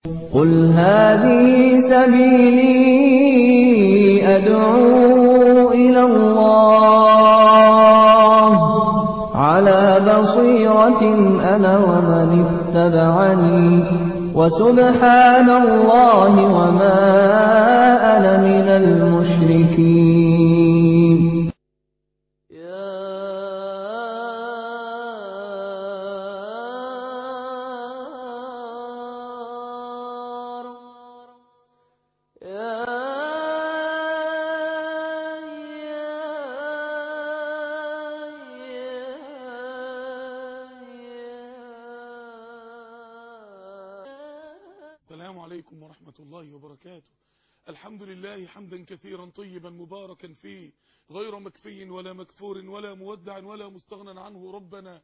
قل هذه سبيلي أدعو إلى الله على بصيرة أنا ومن اتبعني وسبحان الله وما أنا من المشركين السلام عليكم ورحمة الله وبركاته الحمد لله حمدا كثيرا طيبا مباركا فيه غير مكفي ولا مكفور ولا مودع ولا مستغنى عنه ربنا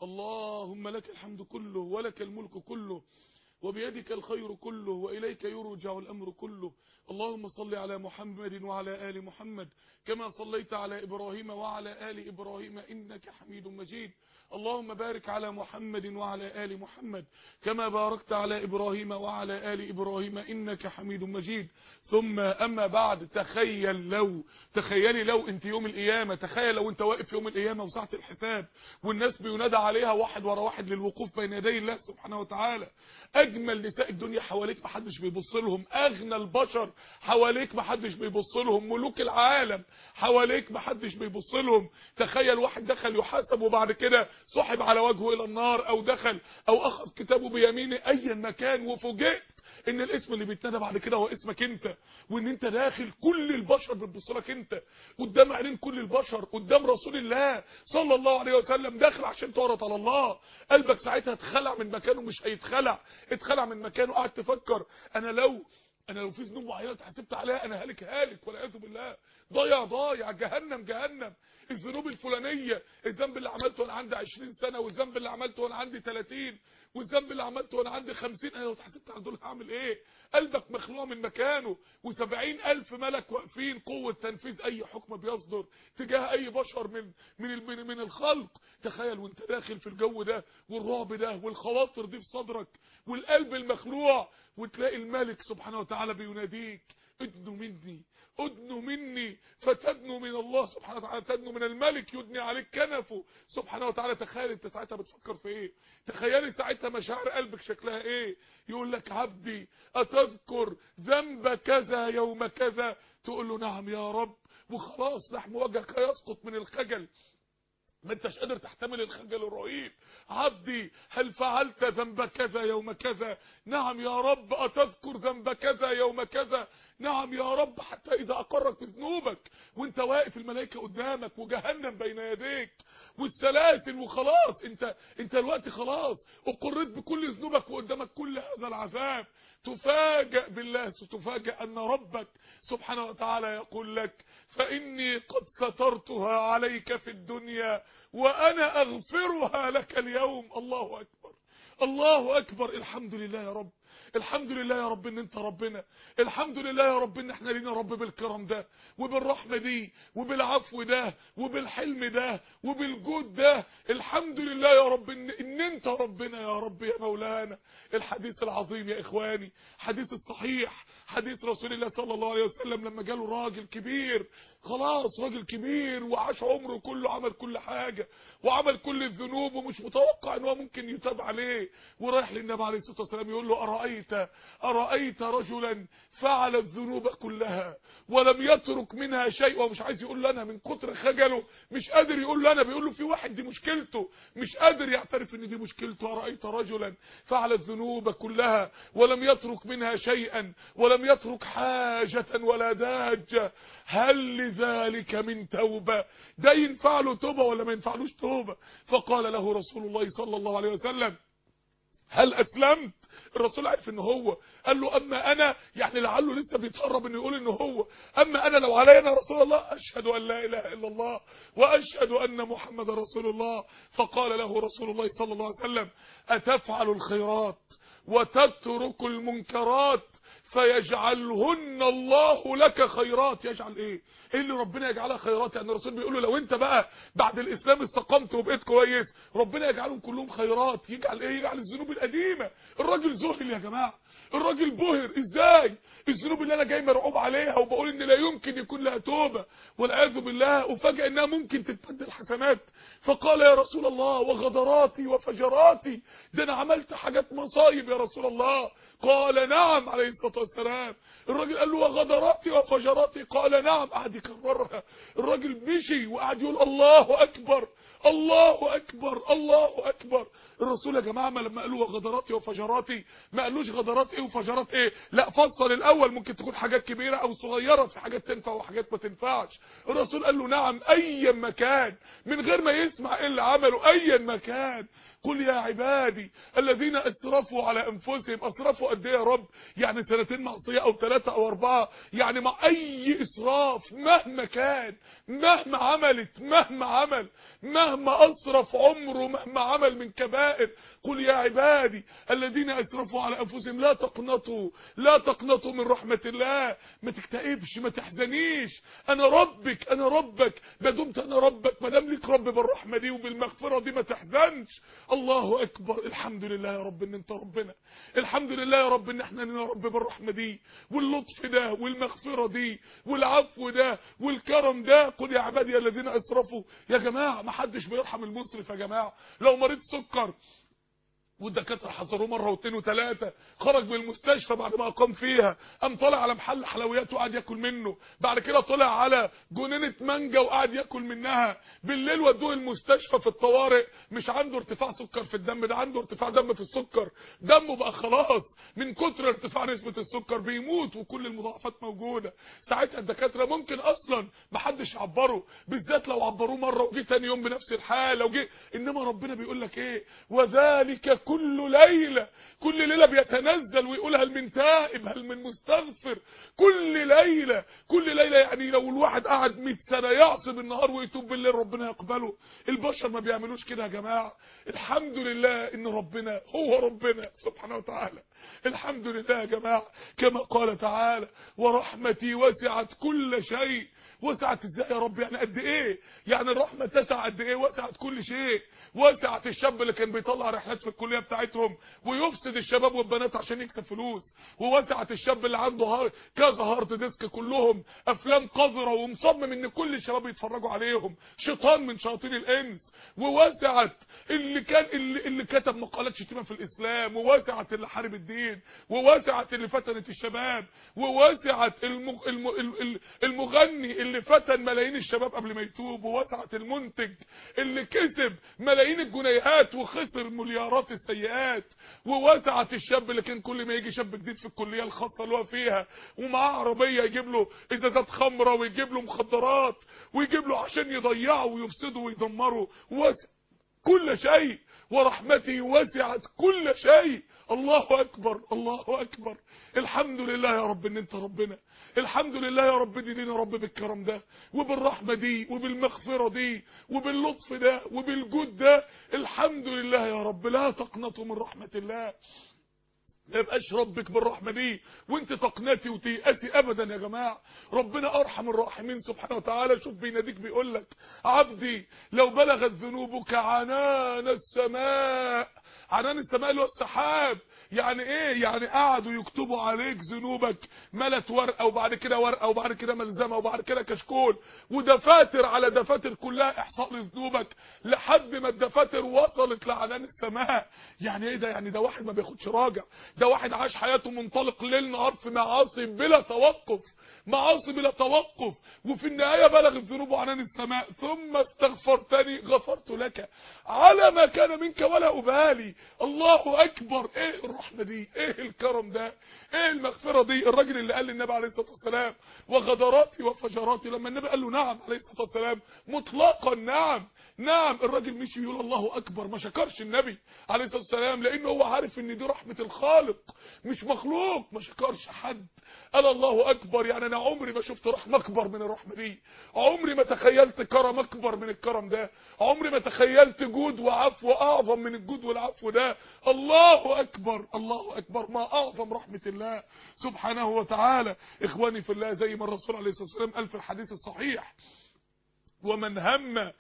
اللهم لك الحمد كله ولك الملك كله وبيدك الخير كله وإليك يرجع الأمر كله اللهم صل على محمد وعلى آل محمد كما صليت على إبراهيم وعلى آل إبراهيم إنك حميد مجيد اللهم بارك على محمد وعلى آل محمد كما باركت على إبراهيم وعلى آل إبراهيم إنك حميد مجيد ثم أما بعد تخيل لو تخيلي لو انت يوم القيامة تخيل لو انت واقف يوم القيامة وساعة الحساب والناس بينادى عليها واحد ورا واحد للوقوف بين يدي الله سبحانه وتعالى أجمل نساء الدنيا حواليك محدش بيبص لهم أغنى البشر حواليك محدش بيبص لهم ملوك العالم حواليك محدش بيبص لهم تخيل واحد دخل يحاسب وبعد كده صحب على وجهه إلى النار أو دخل أو أخذ كتابه بيمينه أي مكان وفوجئت ان الاسم اللي بيتنادى بعد كده هو اسمك انت وان انت داخل كل البشر بتبص لك انت قدام عينين كل البشر قدام رسول الله صلى الله عليه وسلم داخل عشان تعرض على الله قلبك ساعتها اتخلع من مكانه مش هيتخلع اتخلع من مكانه قاعد تفكر انا لو انا لو في ذنوب معينه اتحتبت عليها انا هالك هالك والعياذ بالله ضايع ضايع جهنم جهنم الذنوب الفلانيه الذنب اللي عملته وانا عندي 20 سنه والذنب اللي عملته وانا عندي 30 والذنب اللي عملته وانا عندي 50 انا لو اتحسبت على دول هعمل ايه قلبك مخلوع من مكانه و70 الف ملك واقفين قوه تنفيذ اي حكم بيصدر تجاه اي بشر من من من, من الخلق تخيل وانت داخل في الجو ده والرعب ده والخواطر دي في صدرك والقلب المخلوع وتلاقي الملك سبحانه وتعالى بيناديك ادنوا مني ادنوا مني فتدنوا من الله سبحانه وتعالى تدنوا من الملك يدني عليك كنفه سبحانه وتعالى تخيل انت ساعتها بتفكر في ايه تخيلي ساعتها مشاعر قلبك شكلها ايه يقول لك عبدي اتذكر ذنب كذا يوم كذا تقول له نعم يا رب وخلاص لحم وجهك يسقط من الخجل ما انتش قادر تحتمل الخجل الرهيب عبدي هل فعلت ذنب كذا يوم كذا نعم يا رب أتذكر ذنب كذا يوم كذا نعم يا رب حتى إذا أقرك بذنوبك وانت واقف الملائكة قدامك وجهنم بين يديك والسلاسل وخلاص انت انت الوقت خلاص اقرت بكل ذنوبك وقدامك كل هذا العذاب تفاجأ بالله ستفاجأ أن ربك سبحانه وتعالى يقول لك فإني قد سترتها عليك في الدنيا وأنا أغفرها لك اليوم الله أكبر الله أكبر الحمد لله يا رب الحمد لله يا رب ان انت ربنا الحمد لله يا رب ان احنا لينا رب بالكرم ده وبالرحمه دي وبالعفو ده وبالحلم ده وبالجود ده الحمد لله يا رب ان, إن انت ربنا يا رب يا مولانا الحديث العظيم يا اخواني حديث الصحيح حديث رسول الله صلى الله عليه وسلم لما جاله راجل كبير خلاص راجل كبير وعاش عمره كله عمل كل حاجه وعمل كل الذنوب ومش متوقع ان هو ممكن يتاب عليه ورايح للنبي عليه الصلاه والسلام يقول له ارايت أرأيت رجلا فعل الذنوب كلها ولم يترك منها شيء ومش عايز يقول لنا من كتر خجله مش قادر يقول لنا بيقول له في واحد دي مشكلته مش قادر يعترف ان دي مشكلته أرأيت رجلا فعل الذنوب كلها ولم يترك منها شيئا ولم يترك حاجة ولا داجة هل لذلك من توبة ده ينفع له توبة ولا ما ينفعلوش توبة فقال له رسول الله صلى الله عليه وسلم هل أسلمت الرسول عارف ان هو قال له اما انا يعني لعله لسه بيتهرب انه يقول ان هو اما انا لو علي انا رسول الله اشهد ان لا اله الا الله واشهد ان محمد رسول الله فقال له رسول الله صلى الله عليه وسلم اتفعل الخيرات وتترك المنكرات فيجعلهن الله لك خيرات يجعل ايه ايه اللي ربنا يجعلها خيرات يعني الرسول بيقول له لو انت بقى بعد الاسلام استقمت وبقيت كويس ربنا يجعلهم كلهم خيرات يجعل ايه يجعل الذنوب القديمه الراجل ذهل يا جماعه الراجل بهر ازاي الذنوب اللي انا جاي مرعوب عليها وبقول ان لا يمكن يكون لها توبه والعياذ بالله وفجاه انها ممكن تتبدل حسنات فقال يا رسول الله وغدراتي وفجراتي ده انا عملت حاجات مصايب يا رسول الله قال نعم عليه الصلاه والسلام الراجل قال له وغدراتي وفجراتي قال نعم قعد يكررها الراجل مشي وقعد يقول الله اكبر الله اكبر الله اكبر الرسول يا جماعه ما لما قالوا وغدراتي وفجراتي ما قالوش غدرات ايه وفجرات ايه لا فصل الاول ممكن تكون حاجات كبيره او صغيره في حاجات تنفع وحاجات ما تنفعش الرسول قال له نعم ايا مكان من غير ما يسمع ايه اللي عمله ايا مكان قل يا عبادي الذين اسرفوا على انفسهم اسرفوا قد ايه يا رب يعني سنتين معصيه او ثلاثه او اربعه يعني مع اي اسراف مهما كان مهما عملت مهما عمل مهما اسرف عمره مهما عمل من كبائر قل يا عبادي الذين اسرفوا على انفسهم لا تقنطوا لا تقنطوا من رحمه الله ما تكتئبش ما تحزنيش انا ربك انا ربك ما دمت انا ربك ما دام ليك رب بالرحمه دي وبالمغفره دي ما تحزنش الله اكبر الحمد لله يا رب ان انت ربنا الحمد لله يا رب ان احنا لنا رب بالرحمه دي واللطف ده والمغفره دي والعفو ده والكرم ده قل يا عبادي الذين اسرفوا يا جماعه ما حدش بيرحم المسرف يا جماعه لو مريض سكر والدكاتره حذروه مره واثنين وثلاثه خرج من المستشفى بعد ما اقام فيها قام طالع على محل حلويات وقعد ياكل منه بعد كده طلع على جنينه مانجا وقعد ياكل منها بالليل ودوه المستشفى في الطوارئ مش عنده ارتفاع سكر في الدم ده عنده ارتفاع دم في السكر دمه بقى خلاص من كتر ارتفاع نسبه السكر بيموت وكل المضاعفات موجوده ساعتها الدكاتره ممكن اصلا ما حدش يعبره بالذات لو عبروه مره وجي تاني يوم بنفس الحاله وجي انما ربنا بيقول لك ايه وذلك كل ليلة كل ليلة بيتنزل ويقول هل من تائب هل من مستغفر كل ليلة كل ليلة يعني لو الواحد قعد 100 سنة يعصي بالنهار ويتوب بالليل ربنا يقبله البشر ما بيعملوش كده يا جماعة الحمد لله ان ربنا هو ربنا سبحانه وتعالى الحمد لله يا جماعة كما قال تعالى ورحمتي وسعت كل شيء وسعت ازاي يا رب يعني قد ايه يعني الرحمه تسع قد ايه وسعت كل شيء وسعت الشاب اللي كان بيطلع رحلات في الكليه بتاعتهم ويفسد الشباب والبنات عشان يكسب فلوس ووسعت الشاب اللي عنده هار كذا هارد ديسك كلهم افلام قذره ومصمم ان كل الشباب يتفرجوا عليهم شيطان من شياطين الانس ووسعت اللي كان اللي, اللي كتب مقالات شتيمه في الاسلام ووسعت اللي حارب الدين ووسعت اللي فتنت الشباب ووسعت المغ... الم... ال- المغني اللي فتن ملايين الشباب قبل ما يتوب ووسعت المنتج اللي كسب ملايين الجنيهات وخسر مليارات السيئات ووسعت الشاب اللي كان كل ما يجي شاب جديد في الكليه الخاصه اللي هو فيها ومعاه عربيه يجيب له ازازات خمره ويجيب له مخدرات ويجيب له عشان يضيعه ويفسده ويدمره وسع كل شيء ورحمتي وسعت كل شيء الله اكبر الله اكبر الحمد لله يا رب ان انت ربنا الحمد لله يا رب دي لينا رب بالكرم ده وبالرحمه دي وبالمغفره دي وباللطف ده وبالجود ده الحمد لله يا رب لا تقنطوا من رحمه الله ما يبقاش ربك بالرحمه دي وانت تقنتي وتيأسي ابدا يا جماعه ربنا ارحم الراحمين سبحانه وتعالى شوف بيناديك بيقول لك عبدي لو بلغت ذنوبك عنان السماء عنان السماء اللي هو السحاب يعني ايه يعني قعدوا يكتبوا عليك ذنوبك ملت ورقه وبعد كده ورقه وبعد كده ملزمه وبعد كده كشكول ودفاتر على دفاتر كلها احصاء لذنوبك لحد ما الدفاتر وصلت لعنان السماء يعني ايه ده يعني ده واحد ما بياخدش راجع ده واحد عاش حياته منطلق ليل نهار في معاصي بلا توقف معاصي بلا توقف وفي النهايه بلغت ذنوبه عنان السماء ثم استغفرتني غفرت لك على ما كان منك ولا ابالي الله اكبر ايه الرحمه دي ايه الكرم ده ايه المغفره دي الراجل اللي قال للنبي عليه الصلاه والسلام وغدراتي وفجراتي لما النبي قال له نعم عليه الصلاه والسلام مطلقا نعم نعم الراجل مشي يقول الله اكبر ما شكرش النبي عليه الصلاه والسلام لانه هو عارف ان دي رحمه الخالق خالق مش مخلوق ما شكرش حد قال الله اكبر يعني انا عمري ما شفت رحمه اكبر من الرحمه دي عمري ما تخيلت كرم اكبر من الكرم ده عمري ما تخيلت جود وعفو اعظم من الجود والعفو ده الله اكبر الله اكبر ما اعظم رحمه الله سبحانه وتعالى اخواني في الله زي ما الرسول عليه الصلاه والسلام قال في الحديث الصحيح ومن هم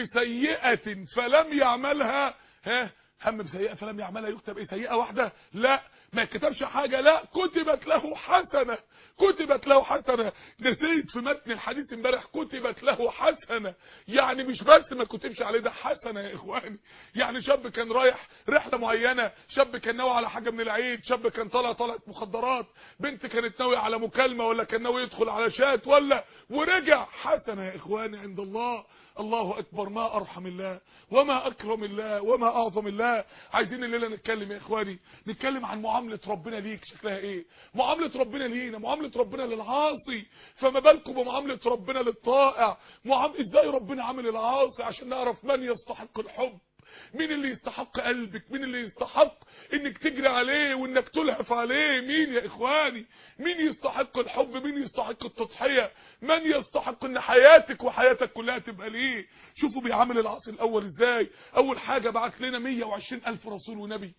بسيئه فلم يعملها ها هم بسيئه فلم يعملها يكتب ايه سيئه واحده لا ما كتبش حاجه لا كتبت له حسنه كتبت له حسنه نسيت في متن الحديث امبارح كتبت له حسنه يعني مش بس ما كتبش عليه ده حسنه يا اخواني يعني شاب كان رايح رحله معينه شاب كان ناوي على حاجه من العيد شاب كان طالع طلعت مخدرات بنت كانت ناويه على مكالمه ولا كان ناوي يدخل على شات ولا ورجع حسنه يا اخواني عند الله الله اكبر ما ارحم الله وما اكرم الله وما اعظم الله عايزين الليله نتكلم يا اخواني نتكلم عن معامله ربنا ليك شكلها ايه معامله ربنا لينا معامله ربنا للعاصي فما بالكم بمعامله ربنا للطائع معام... ازاي ربنا عامل العاصي عشان نعرف من يستحق الحب مين اللي يستحق قلبك مين اللي يستحق انك تجري عليه وانك تلهف عليه مين يا اخواني مين يستحق الحب مين يستحق التضحية من يستحق ان حياتك وحياتك كلها تبقى ليه شوفوا بيعامل العصر الاول ازاي اول حاجة بعت لنا 120 الف رسول ونبي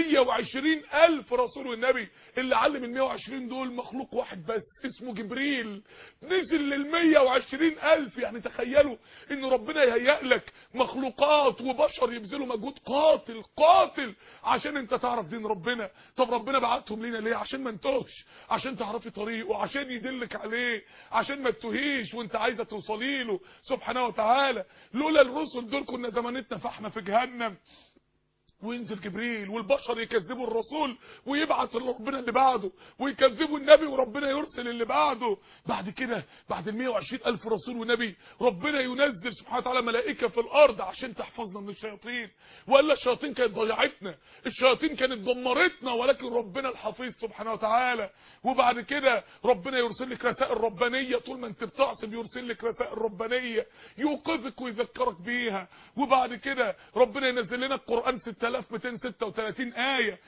120 الف رسول ونبي اللي علم ال 120 دول مخلوق واحد بس اسمه جبريل نزل لل 120 الف يعني تخيلوا ان ربنا يهيئ لك مخلوقات وبشر يبذلوا مجهود قاتل قاتل عشان انت تعرف دين ربنا طب ربنا بعتهم لينا ليه عشان ما انتهش عشان تعرفي طريقه عشان يدلك عليه عشان ما تتوهيش وانت عايزه توصلي له سبحانه وتعالى لولا الرسل دول كنا زمانتنا فحمه في جهنم وينزل جبريل والبشر يكذبوا الرسول ويبعت ربنا اللي بعده ويكذبوا النبي وربنا يرسل اللي بعده بعد كده بعد ال 120 الف رسول ونبي ربنا ينزل سبحانه وتعالى ملائكه في الارض عشان تحفظنا من الشياطين والا الشياطين كانت ضيعتنا الشياطين كانت دمرتنا ولكن ربنا الحفيظ سبحانه وتعالى وبعد كده ربنا يرسل لك رسائل ربانيه طول ما انت بتعصب يرسل لك رسائل ربانيه يوقظك ويذكرك بيها وبعد كده ربنا ينزل لنا القران 6 6236 آية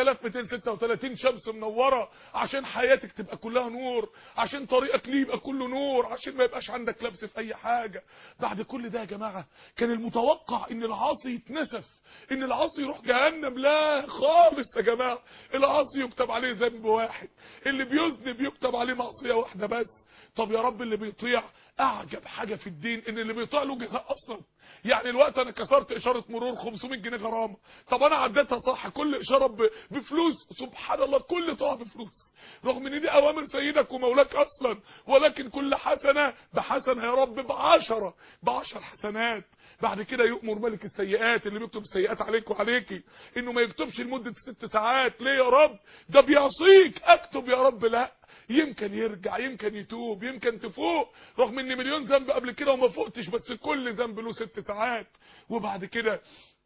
6236 شمس منورة عشان حياتك تبقى كلها نور عشان طريقك ليه يبقى كله نور عشان ما يبقاش عندك لبس في اي حاجة بعد كل ده يا جماعة كان المتوقع ان العاصي يتنسف ان العاصي يروح جهنم لا خالص يا جماعة العاصي يكتب عليه ذنب واحد اللي بيذنب يكتب عليه معصية واحدة بس طب يا رب اللي بيطيع اعجب حاجة في الدين ان اللي بيطيع له جزاء اصلا يعني الوقت انا كسرت اشارة مرور 500 جنيه غرامة طب انا عديتها صح كل اشارة بفلوس سبحان الله كل طاعة بفلوس رغم ان دي اوامر سيدك ومولاك اصلا ولكن كل حسنة بحسنة يا رب بعشرة بعشر حسنات بعد كده يؤمر ملك السيئات اللي بيكتب السيئات عليك وعليكي انه ما يكتبش لمدة ست ساعات ليه يا رب ده بيعصيك اكتب يا رب لا يمكن يرجع يمكن يتوب يمكن تفوق رغم ان مليون ذنب قبل كده وما فوقتش بس كل ذنب له ست ساعات وبعد كده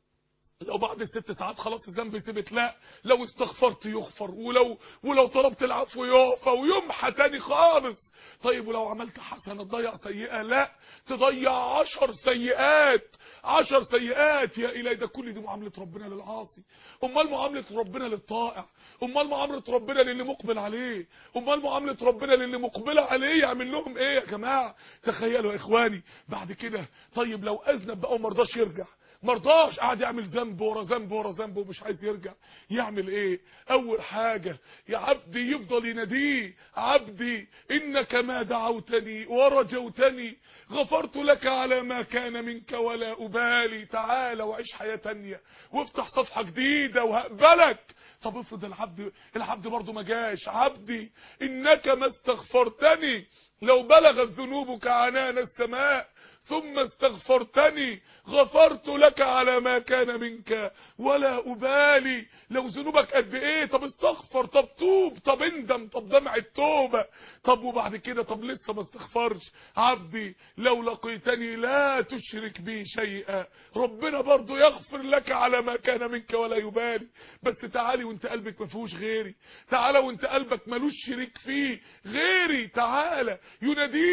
لو بعد الست ساعات خلاص الذنب ثبت لا لو استغفرت يغفر ولو ولو طلبت العفو يعفى ويمحى تاني خالص طيب ولو عملت حسنه تضيع سيئه لا تضيع عشر سيئات عشر سيئات يا الهي ده كل دي معامله ربنا للعاصي امال معامله ربنا للطائع امال معامله ربنا للي مقبل عليه امال معامله ربنا للي مقبله عليه يعمل لهم ايه يا جماعه تخيلوا يا اخواني بعد كده طيب لو اذنب بقى وما رضاش يرجع مرضاش قاعد يعمل ذنب ورا ذنب ورا ذنب ومش عايز يرجع يعمل ايه اول حاجة يا عبدي يفضل يناديه عبدي انك ما دعوتني ورجوتني غفرت لك على ما كان منك ولا ابالي تعال وعيش حياة تانية وافتح صفحة جديدة وهقبلك طب افرض العبد العبد برضه ما جاش عبدي انك ما استغفرتني لو بلغت ذنوبك عنان السماء ثم استغفرتني غفرت لك على ما كان منك ولا أبالي لو ذنوبك قد ايه طب استغفر طب توب طب اندم طب دمع التوبة طب وبعد كده طب لسه ما استغفرش عبدي لو لقيتني لا تشرك بي شيئا ربنا برضو يغفر لك على ما كان منك ولا يبالي بس تعالي وانت قلبك ما فيهوش غيري تعالى وانت قلبك ملوش شريك فيه غيري تعالى يناديك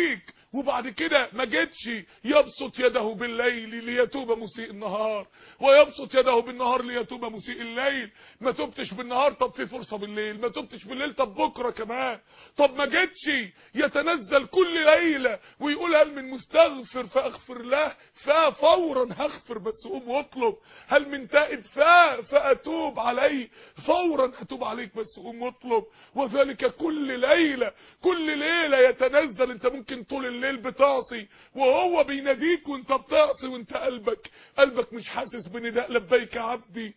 وبعد كده ما جتش يبسط يده بالليل ليتوب مسيء النهار ويبسط يده بالنهار ليتوب مسيء الليل ما تبتش بالنهار طب في فرصة بالليل ما تبتش بالليل طب بكرة كمان طب ما جتش يتنزل كل ليلة ويقول هل من مستغفر فاغفر له ففورا هغفر بس قوم واطلب هل من تائب فا فاتوب عليه فورا اتوب عليك بس قوم واطلب وذلك كل ليلة كل ليلة يتنزل انت ممكن طول الليل بتعصي وهو بيناديك وانت بتعصي وانت قلبك قلبك مش حاسس بنداء لبيك عبدي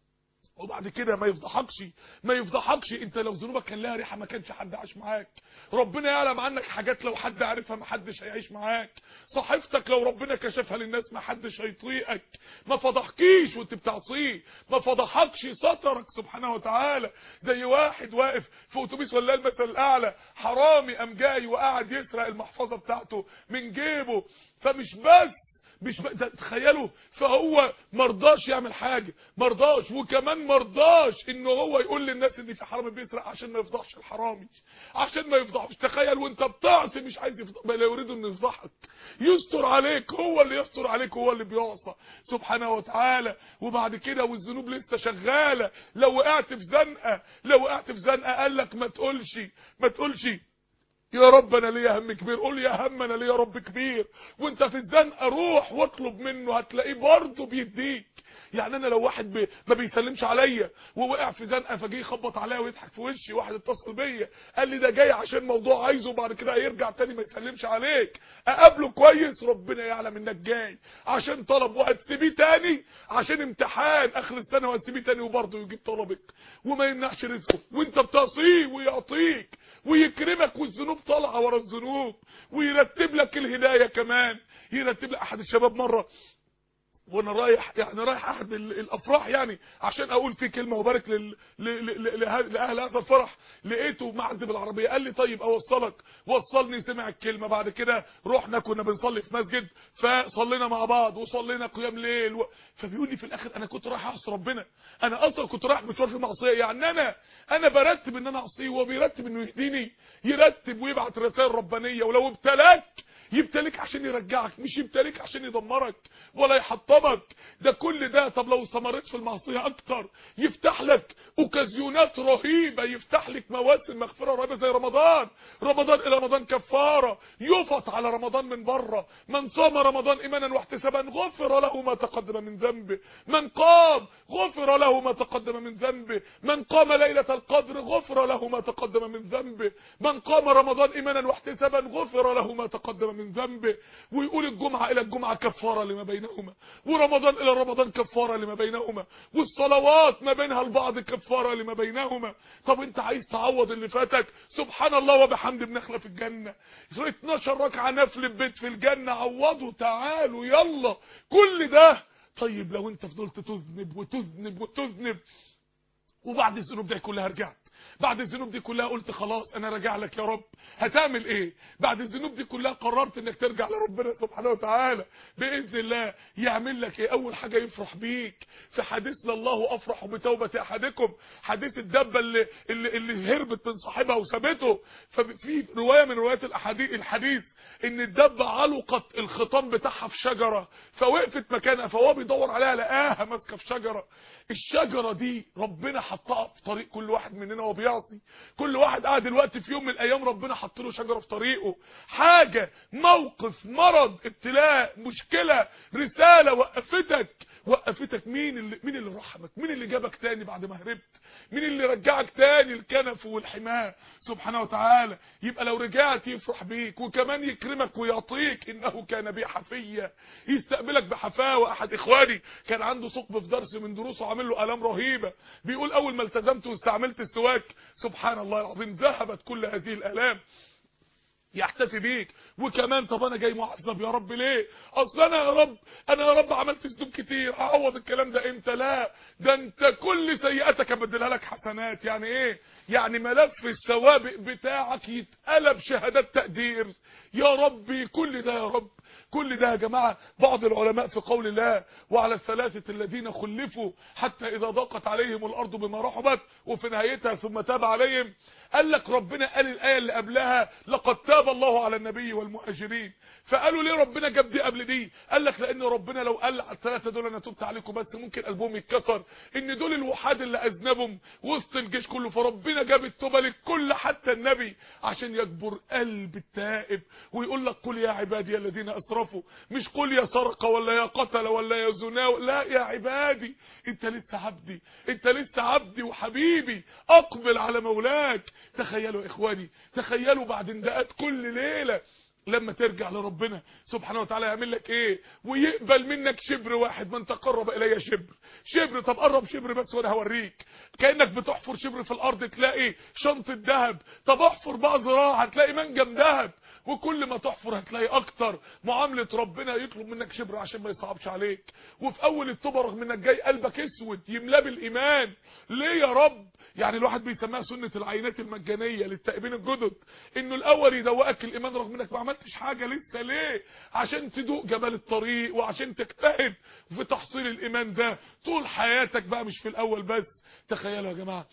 وبعد كده ما يفضحكش ما يفضحكش انت لو ذنوبك كان لها ريحه ما كانش حد عاش معاك ربنا يعلم عنك حاجات لو حد عارفها ما حدش هيعيش معاك صحيفتك لو ربنا كشفها للناس ما حدش هيطيقك ما فضحكيش وانت بتعصيه ما فضحكش سترك سبحانه وتعالى زي واحد واقف في اتوبيس ولا المثل الاعلى حرامي قام جاي وقعد يسرق المحفظه بتاعته من جيبه فمش بس مش ب... تخيلوا فهو مرضاش يعمل حاجة مرضاش وكمان مرضاش انه هو يقول للناس ان في حرامي بيسرق عشان ما يفضحش الحرامي عشان ما يفضحش تخيل وانت بتعصي مش عايز يفضح لا يريد انه يفضحك يستر عليك هو اللي يستر عليك هو اللي بيعصى سبحانه وتعالى وبعد كده والذنوب لسه شغالة لو وقعت في زنقة لو وقعت في زنقة قال لك ما تقولش ما تقولش يا رب انا ليا هم كبير قول يا هم انا ليا رب كبير وانت في الزنقه روح واطلب منه هتلاقيه برضه بيديك يعني انا لو واحد بي ما بيسلمش عليا ووقع في زنقه فجه يخبط عليا ويضحك في وشي واحد اتصل بيا قال لي ده جاي عشان موضوع عايزه وبعد كده هيرجع تاني ما يسلمش عليك اقابله كويس ربنا يعلم انك جاي عشان طلب وهتسيبيه تاني عشان امتحان اخر السنه وهتسيبيه تاني وبرضه يجيب طلبك وما يمنعش رزقه وانت بتعصيه ويعطيك ويكرمك والذنوب طالعه ورا الذنوب ويرتب لك الهدايه كمان يرتب لك احد الشباب مره وانا رايح يعني رايح احد الافراح يعني عشان اقول فيه كلمه وبارك لل... لاهل هذا الفرح لقيته معدي بالعربيه قال لي طيب اوصلك وصلني سمع الكلمه بعد كده رحنا كنا بنصلي في مسجد فصلينا مع بعض وصلينا قيام ليل و... فبيقول لي في الاخر انا كنت رايح اعصي ربنا انا اصلا كنت رايح مشوار في معصيه يعني انا انا برتب ان انا اعصيه وهو بيرتب انه يهديني يرتب ويبعت رسائل ربانيه ولو ابتلاك يبتليك عشان يرجعك مش يبتليك عشان يدمرك ولا يحطمك ده كل ده طب لو استمريت في المعصيه اكتر يفتح لك اوكازيونات رهيبه يفتح لك مواسم مغفره رهيبه زي رمضان رمضان الى رمضان كفاره يفط على رمضان من بره من صام رمضان ايمانا واحتسابا غفر له ما تقدم من ذنبه من قام غفر له ما تقدم من ذنبه من قام ليله القدر غفر له ما تقدم من ذنبه من قام رمضان ايمانا واحتسابا غفر له ما تقدم من ذنبه ويقول الجمعه الى الجمعه كفاره لما بينهما ورمضان الى رمضان كفاره لما بينهما والصلوات ما بينها البعض كفاره لما بينهما طب انت عايز تعوض اللي فاتك سبحان الله وبحمد بنخله في الجنه 12 ركعه نفل بيت في الجنه عوضوا تعالوا يلا كل ده طيب لو انت فضلت تذنب وتذنب وتذنب وبعد الذنوب دي كلها رجعت بعد الذنوب دي كلها قلت خلاص انا راجع لك يا رب هتعمل ايه بعد الذنوب دي كلها قررت انك ترجع لربنا سبحانه وتعالى باذن الله يعمل لك ايه اول حاجه يفرح بيك في حديث الله افرح بتوبه احدكم حديث الدبه اللي اللي, اللي هربت من صاحبها وسابته ففي روايه من روايات الاحاديث الحديث ان الدبه علقت الخطام بتاعها في شجره فوقفت مكانها فهو بيدور عليها لقاها ماسكه في شجره الشجره دي ربنا حطها في طريق كل واحد مننا وهو بيعصي كل واحد قاعد دلوقتي في يوم من الايام ربنا حط له شجره في طريقه حاجه موقف مرض ابتلاء مشكله رساله وقفتك وقفتك مين اللي مين اللي رحمك مين اللي جابك تاني بعد ما هربت مين اللي رجعك تاني الكنف والحماه سبحانه وتعالى يبقى لو رجعت يفرح بيك وكمان يكرمك ويعطيك انه كان بي حفيا يستقبلك بحفاوه احد اخواني كان عنده ثقب في درس من دروسه عامل له الام رهيبه بيقول اول ما التزمت واستعملت السواك سبحان الله العظيم ذهبت كل هذه الالام يحتفي بيك وكمان طب انا جاي معذب يا رب ليه اصل انا يا رب انا يا رب عملت ذنوب كتير هعوض الكلام ده امتى لا ده انت كل سيئاتك ابدلها لك حسنات يعني ايه يعني ملف السوابق بتاعك يتقلب شهادات تقدير يا ربي كل ده يا رب كل ده يا جماعة بعض العلماء في قول الله وعلى الثلاثة الذين خلفوا حتى إذا ضاقت عليهم الأرض بما رحبت وفي نهايتها ثم تاب عليهم قال لك ربنا قال الآية اللي قبلها لقد تاب الله على النبي والمهاجرين فقالوا ليه ربنا جاب دي قبل دي قال لك لأن ربنا لو قال على الثلاثة دول أنا تبت عليكم بس ممكن قلبهم يتكسر إن دول الوحاد اللي أذنبهم وسط الجيش كله فربنا جاب التوبة للكل حتى النبي عشان يجبر قلب التائب ويقول لك قل يا عبادي الذين أسرفوا مش قل يا سرقة ولا يا قتل ولا يا زنا لا يا عبادي انت لسه عبدي انت لسه عبدي وحبيبي اقبل على مولاك تخيلوا يا اخواني تخيلوا بعد انداءات كل ليلة لما ترجع لربنا سبحانه وتعالى يعمل لك ايه ويقبل منك شبر واحد من تقرب الي شبر شبر طب قرب شبر بس وانا هوريك كانك بتحفر شبر في الارض تلاقي شنطه ذهب طب احفر بقى ذراع هتلاقي منجم ذهب وكل ما تحفر هتلاقي اكتر معامله ربنا يطلب منك شبر عشان ما يصعبش عليك وفي اول التوبه رغم انك جاي قلبك اسود يملاه بالايمان ليه يا رب يعني الواحد بيسميها سنه العينات المجانيه للتائبين الجدد انه الاول يدوقك الايمان رغم انك ما عملتش حاجه لسه ليه عشان تدوق جمال الطريق وعشان تجتهد في تحصيل الايمان ده طول حياتك بقى مش في الاول بس تخيلوا يا جماعه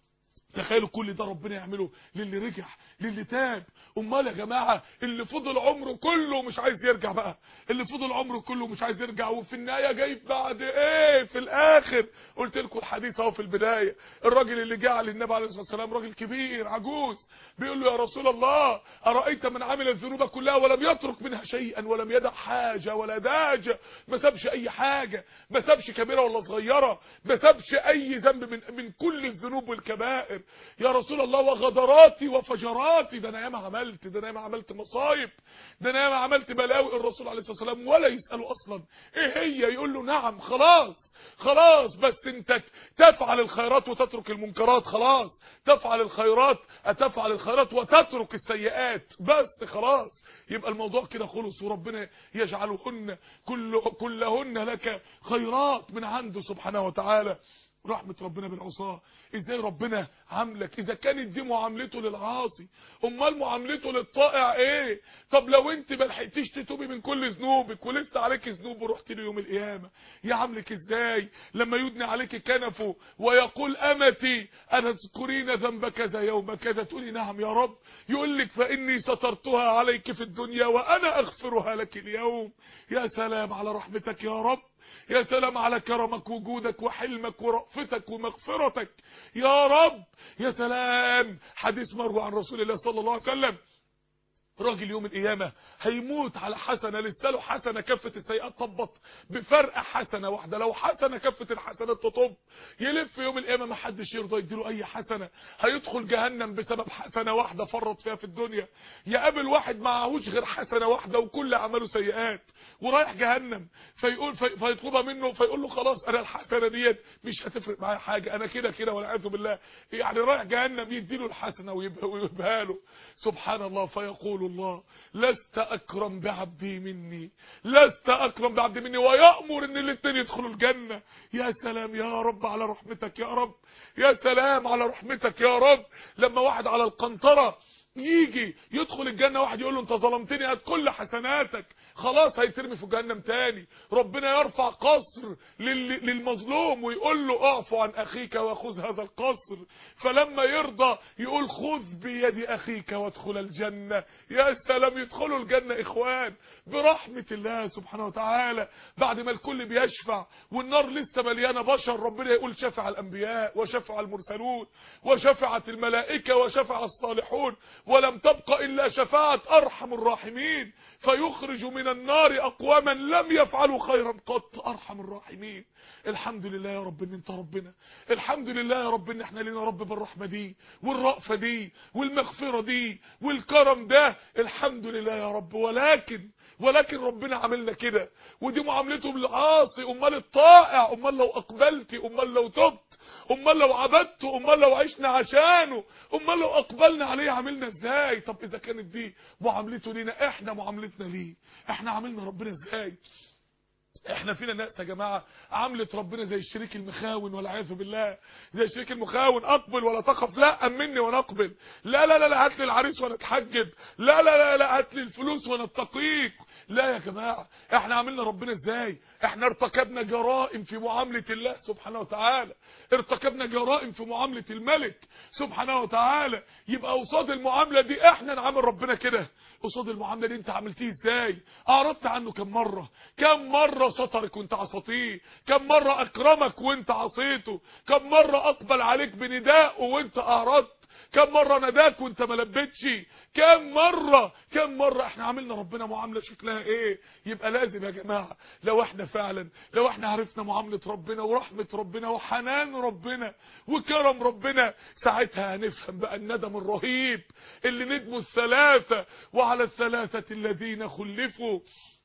تخيلوا كل ده ربنا يعمله للي رجع للي تاب امال يا جماعه اللي فضل عمره كله مش عايز يرجع بقى اللي فضل عمره كله مش عايز يرجع وفي النهايه جاي بعد ايه في الاخر قلت لكم الحديث اهو في البدايه الراجل اللي جه للنبي عليه الصلاه والسلام راجل كبير عجوز بيقول له يا رسول الله ارايت من عمل الذنوب كلها ولم يترك منها شيئا ولم يدع حاجه ولا داجه ما سابش اي حاجه ما سابش كبيره ولا صغيره ما سابش اي ذنب من من كل الذنوب والكبائر يا رسول الله وغدراتي وفجراتي ده انا ياما عملت ده انا ياما عملت مصايب ده انا ياما عملت بلاوي الرسول عليه الصلاه والسلام ولا يساله اصلا ايه هي يقول له نعم خلاص خلاص بس انت تفعل الخيرات وتترك المنكرات خلاص تفعل الخيرات تفعل الخيرات وتترك السيئات بس خلاص يبقى الموضوع كده خلص وربنا يجعلهن كل كلهن لك خيرات من عنده سبحانه وتعالى رحمة ربنا بالعصاة ازاي ربنا عاملك اذا كانت دي معاملته للعاصي امال معاملته للطائع ايه طب لو انت ما لحقتيش تتوبي من كل ذنوبك ولسه عليك ذنوب ورحت له يوم القيامه يعاملك ازاي لما يدني عليك كنفه ويقول امتي انا تذكرين ذنب كذا يوم كذا تقولي نعم يا رب يقول لك فاني سترتها عليك في الدنيا وانا اغفرها لك اليوم يا سلام على رحمتك يا رب يا سلام على كرمك وجودك وحلمك ورأفتك ومغفرتك يا رب يا سلام حديث مروي عن رسول الله صلى الله عليه وسلم راجل يوم القيامة هيموت على حسنة لسه له حسنة كفة السيئات طبط بفرق حسنة واحدة لو حسنة كفة الحسنات تطب يلف يوم القيامة ما حدش يرضى يديله اي حسنة هيدخل جهنم بسبب حسنة واحدة فرط فيها في الدنيا يقابل واحد معهوش غير حسنة واحدة وكل اعماله سيئات ورايح جهنم فيقول في فيطلبها منه فيقول له خلاص انا الحسنة ديت مش هتفرق معايا حاجة انا كده كده والعياذ بالله يعني رايح جهنم يديله الحسنة ويبقى له سبحان الله فيقول الله لست اكرم بعبدي مني لست اكرم بعبدي مني ويأمر ان الاثنين يدخلوا الجنة يا سلام يا رب على رحمتك يا رب يا سلام على رحمتك يا رب لما واحد على القنطرة يجي يدخل الجنة واحد يقول له انت ظلمتني هات كل حسناتك خلاص هيترمي في جهنم تاني ربنا يرفع قصر لل... للمظلوم ويقول له اعفو عن اخيك واخذ هذا القصر فلما يرضى يقول خذ بيد اخيك وادخل الجنة يا سلام يدخلوا الجنة اخوان برحمة الله سبحانه وتعالى بعد ما الكل بيشفع والنار لسه مليانة بشر ربنا يقول شفع الانبياء وشفع المرسلون وشفعت الملائكة وشفع الصالحون ولم تبق إلا شفاعة أرحم الراحمين فيخرج من النار أقواما لم يفعلوا خيرا قط أرحم الراحمين الحمد لله يا رب ان انت ربنا الحمد لله يا رب ان احنا لنا رب بالرحمة دي والرأفة دي والمغفرة دي والكرم ده الحمد لله يا رب ولكن ولكن ربنا عملنا كده ودي معاملته بالعاصي امال الطائع امال لو اقبلتي امال لو تبت امال لو عبدت امال لو عشنا عشانه امال لو اقبلنا عليه عملنا ازاي طب اذا كانت دي معاملته لينا احنا معاملتنا ليه احنا عملنا ربنا ازاي احنا فينا ناس يا جماعه عملت ربنا زي الشريك المخاون والعياذ بالله زي الشريك المخاون اقبل ولا تخف لا امني وانا اقبل لا لا لا, لا هات لي العريس وانا اتحجب لا لا لا لا هات لي الفلوس وانا اتقيك لا يا جماعة احنا عملنا ربنا ازاي احنا ارتكبنا جرائم في معاملة الله سبحانه وتعالى ارتكبنا جرائم في معاملة الملك سبحانه وتعالى يبقى قصاد المعاملة دي احنا نعامل ربنا كده قصاد المعاملة دي انت عملتيه ازاي اعرضت عنه كم مرة كم مرة سترك وانت عصيتيه كم مرة اكرمك وانت عصيته كم مرة اقبل عليك بنداء وانت اعرضت كم مرة نداك وانت ما لبيتش كم مرة كم مرة احنا عملنا ربنا معاملة شكلها ايه يبقى لازم يا جماعة لو احنا فعلا لو احنا عرفنا معاملة ربنا ورحمة ربنا وحنان ربنا وكرم ربنا ساعتها هنفهم بقى الندم الرهيب اللي ندموا الثلاثة وعلى الثلاثة الذين خلفوا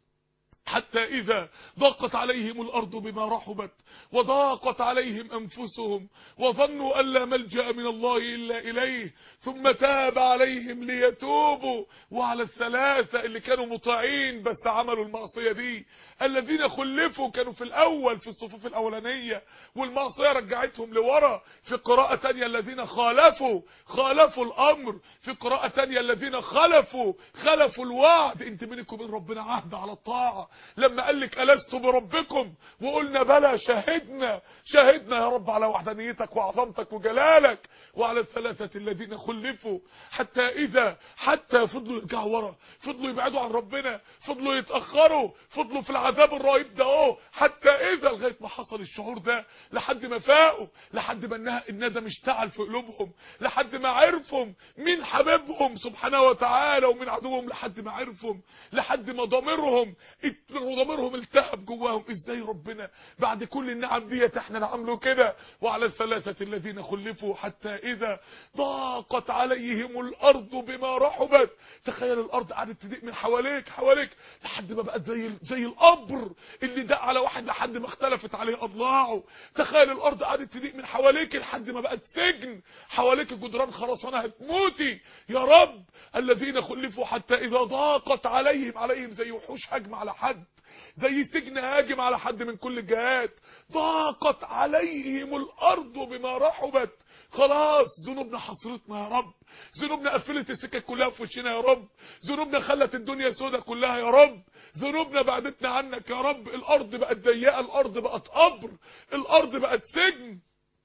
حتى إذا ضاقت عليهم الأرض بما رحبت وضاقت عليهم أنفسهم وظنوا أن لا ملجأ من الله إلا إليه ثم تاب عليهم ليتوبوا وعلى الثلاثة اللي كانوا مطاعين بس عملوا المعصية دي الذين خلفوا كانوا في الأول في الصفوف الأولانية والمعصية رجعتهم لورا في قراءة تانية الذين خالفوا خالفوا الأمر في قراءة تانية الذين خلفوا خلفوا الوعد انت بينكم وبين ربنا عهد على الطاعة لما قال لك ألست بربكم وقلنا بلى شهدنا شهدنا يا رب على وحدانيتك وعظمتك وجلالك وعلى الثلاثة الذين خلفوا حتى إذا حتى فضلوا يرجعوا ورا فضلوا يبعدوا عن ربنا فضلوا يتأخروا فضلوا في العذاب الرهيب ده اهو حتى إذا لغاية ما حصل الشعور ده لحد ما فاقوا لحد ما الندم اشتعل في قلوبهم لحد ما عرفهم مين حبيبهم سبحانه وتعالى ومن عدوهم لحد ما عرفهم لحد ما ضميرهم ضميرهم التهب جواهم ازاي ربنا بعد كل النعم ديت احنا نعمله كده وعلى الثلاثة الذين خلفوا حتى اذا ضاقت عليهم الارض بما رحبت تخيل الارض قعدت تضيق من حواليك حواليك لحد ما بقت زي زي القبر اللي دق على واحد لحد ما اختلفت عليه اضلاعه تخيل الارض قعدت تضيق من حواليك لحد ما بقت سجن حواليك جدران خرسانه هتموتي يا رب الذين خلفوا حتى اذا ضاقت عليهم عليهم زي وحوش هجم على حد زي سجن هاجم على حد من كل الجهات ضاقت عليهم الارض بما رحبت خلاص ذنوبنا حصرتنا يا رب ذنوبنا قفلت السكك كلها في وشنا يا رب ذنوبنا خلت الدنيا سودة كلها يا رب ذنوبنا بعدتنا عنك يا رب الارض بقت ضيقه الارض بقت قبر الارض بقت سجن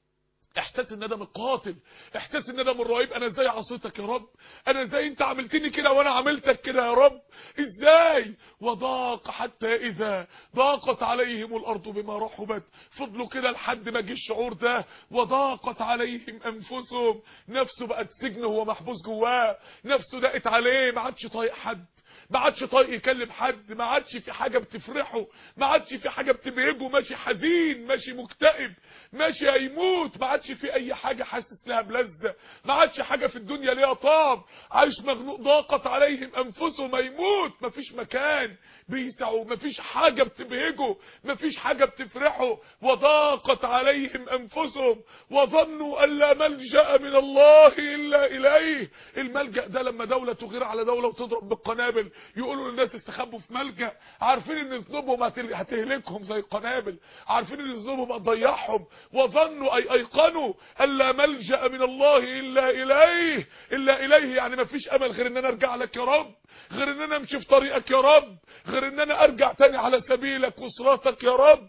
احساس الندم القاتل احساس الندم الرهيب انا ازاي عصيتك يا رب انا ازاي انت عملتني كده وانا عملتك كده يا رب ازاي وضاق حتى اذا ضاقت عليهم الارض بما رحبت فضلوا كده لحد ما جه الشعور ده وضاقت عليهم انفسهم نفسه بقت سجن هو محبوس جواه نفسه ضاقت عليه ما عادش طايق حد ما عادش طايق يكلم حد ما عادش في حاجه بتفرحه ما عادش في حاجه بتبهجه ماشي حزين ماشي مكتئب ماشي هيموت ما عادش في اي حاجه حاسس لها بلذه ما عادش حاجه في الدنيا ليها طعم عايش مخنوق ضاقت عليهم انفسهم هيموت ما فيش مكان بيسعوا ما فيش حاجه بتبهجه ما فيش حاجه بتفرحه وضاقت عليهم انفسهم وظنوا ان لا ملجا من الله الا اليه الملجا ده لما دوله تغير على دوله وتضرب بالقنابل يقولوا للناس استخبوا في ملجا عارفين ان ذنوبهم هتهلكهم زي القنابل عارفين ان ذنوبهم هتضيعهم وظنوا اي ايقنوا ان لا ملجا من الله الا اليه الا اليه يعني ما فيش امل غير ان انا ارجع لك يا رب غير ان انا امشي في طريقك يا رب غير ان انا ارجع تاني على سبيلك وصراطك يا رب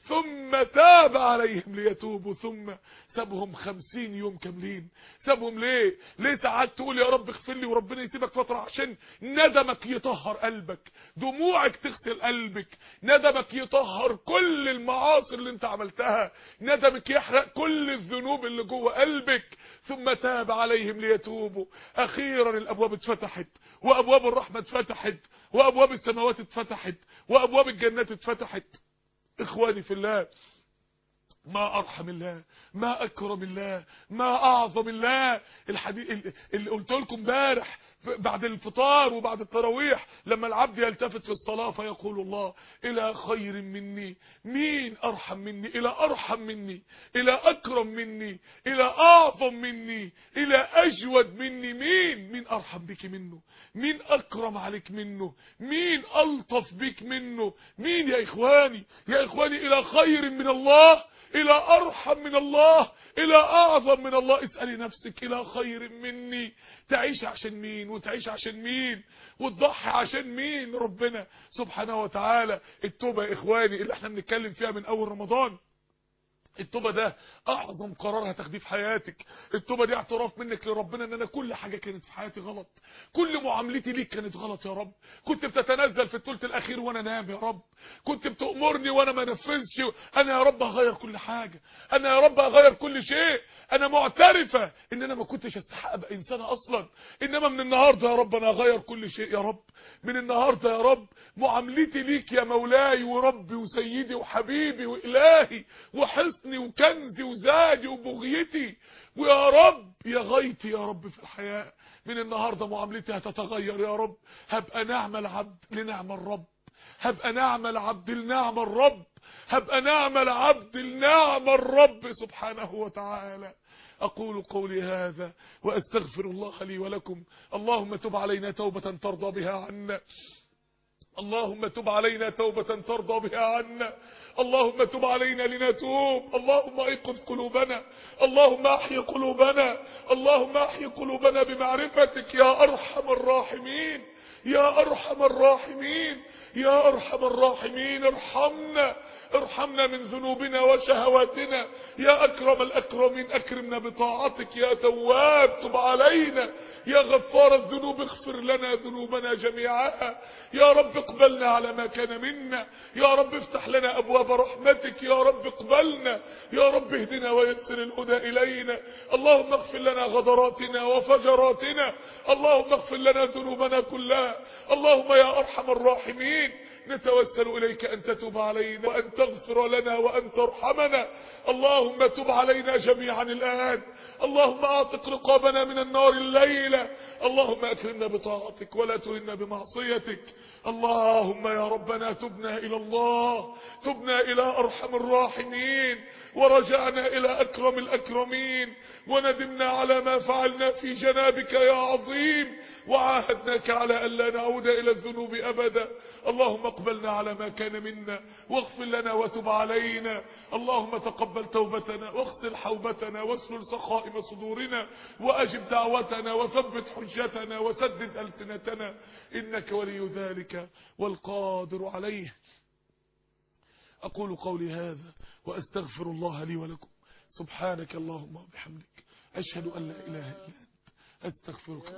ثم تاب عليهم ليتوبوا ثم سابهم خمسين يوم كاملين سابهم ليه ليه ساعات تقول يا رب اغفر لي وربنا يسيبك فترة عشان ندمك يطهر قلبك دموعك تغسل قلبك ندمك يطهر كل المعاصي اللي انت عملتها ندمك يحرق كل الذنوب اللي جوه قلبك ثم تاب عليهم ليتوبوا اخيرا الابواب اتفتحت وابواب الرحمة اتفتحت وابواب السماوات اتفتحت وابواب الجنات اتفتحت اخواني في الله ما ارحم الله ما اكرم الله ما اعظم الله الحديث اللي قلت لكم امبارح بعد الفطار وبعد التراويح لما العبد يلتفت في الصلاة فيقول الله الى خير مني مين ارحم مني الى ارحم مني الى اكرم مني الى اعظم مني الى اجود مني مين مين ارحم بك منه مين اكرم عليك منه مين الطف بك منه مين يا اخواني يا اخواني الى خير من الله الى ارحم من الله الى اعظم من الله اسألي نفسك الى خير مني تعيش عشان مين وتعيش عشان مين وتضحي عشان مين ربنا سبحانه وتعالى التوبة يا اخواني اللي احنا بنتكلم فيها من اول رمضان التوبة ده اعظم قرار هتاخديه في حياتك التوبة دي اعتراف منك لربنا ان انا كل حاجة كانت في حياتي غلط كل معاملتي ليك كانت غلط يا رب كنت بتتنزل في الثلث الاخير وانا نام يا رب كنت بتأمرني وانا ما نفذش انا يا رب هغير كل حاجة انا يا رب هغير كل شيء انا معترفة ان انا ما كنتش استحق ابقى انسانة اصلا انما من النهاردة يا رب انا هغير كل شيء يا رب من النهاردة يا رب معاملتي ليك يا مولاي وربي وسيدي وحبيبي والهي وحسن حصني وكنزي وزادي وبغيتي ويا رب يا غايتي يا رب في الحياة من النهاردة معاملتي هتتغير يا رب هبقى نعم العبد لنعم الرب هبقى نعم العبد لنعم الرب هبقى نعم العبد لنعم الرب سبحانه وتعالى أقول قولي هذا وأستغفر الله لي ولكم اللهم تب علينا توبة ترضى بها عنا اللهم تب علينا توبة ترضى بها عنا اللهم تب علينا لنتوب اللهم ايقظ قلوبنا اللهم احي قلوبنا اللهم احي قلوبنا بمعرفتك يا ارحم الراحمين يا ارحم الراحمين يا ارحم الراحمين ارحمنا ارحمنا من ذنوبنا وشهواتنا يا اكرم الاكرمين اكرمنا بطاعتك يا تواب تب علينا يا غفار الذنوب اغفر لنا ذنوبنا جميعها يا رب اقبلنا على ما كان منا يا رب افتح لنا ابواب رحمتك يا رب اقبلنا يا رب اهدنا ويسر الهدى الينا اللهم اغفر لنا غدراتنا وفجراتنا اللهم اغفر لنا ذنوبنا كلها اللهم يا ارحم الراحمين نتوسل إليك أن تتوب علينا وأن تغفر لنا وأن ترحمنا اللهم تب علينا جميعا الآن اللهم أعتق رقابنا من النار الليلة اللهم أكرمنا بطاعتك ولا تهنا بمعصيتك اللهم يا ربنا تبنا إلى الله تبنا إلى أرحم الراحمين ورجعنا إلى أكرم الأكرمين وندمنا على ما فعلنا في جنابك يا عظيم وعاهدناك على ألا نعود إلى الذنوب أبدا اللهم اقبلنا على ما كان منا واغفر لنا وتب علينا اللهم تقبل توبتنا واغسل حوبتنا واسلل سخائم صدورنا وأجب دعوتنا وثبت حجتنا وسدد ألسنتنا إنك ولي ذلك والقادر عليه أقول قولي هذا وأستغفر الله لي ولكم سبحانك اللهم وبحمدك أشهد أن لا إله إلا أنت أستغفرك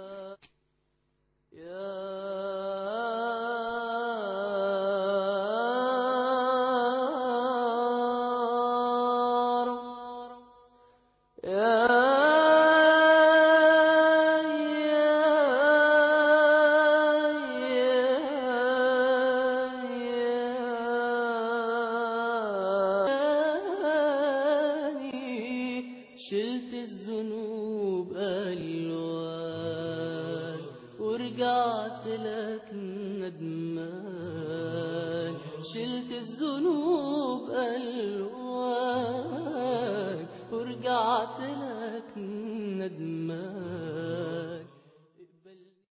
شلت الذنوب ألوان ورجعت لك ندمان شلت الذنوب ألوان